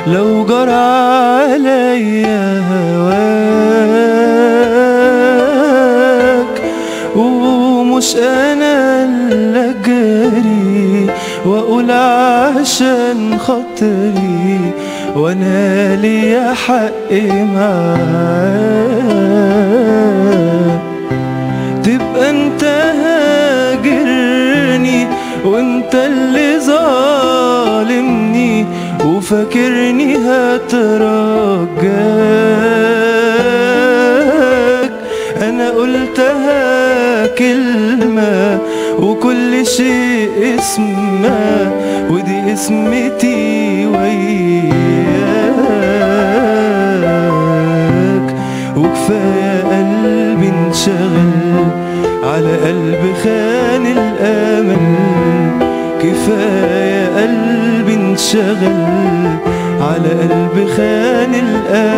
لو جرى عليا هواك ومش انا اللي اجري واقول عشان خاطري وانا ليا حق معاك تبقى انت هاجرني وانت اللي ظالمني وفاكرني هترجاك انا قلتها كلمة وكل شيء اسمه ودي اسمتي وياك وكفاية قلبي انشغل على قلب خان الامل كفاية قلبي انشغل على قلب خان الامل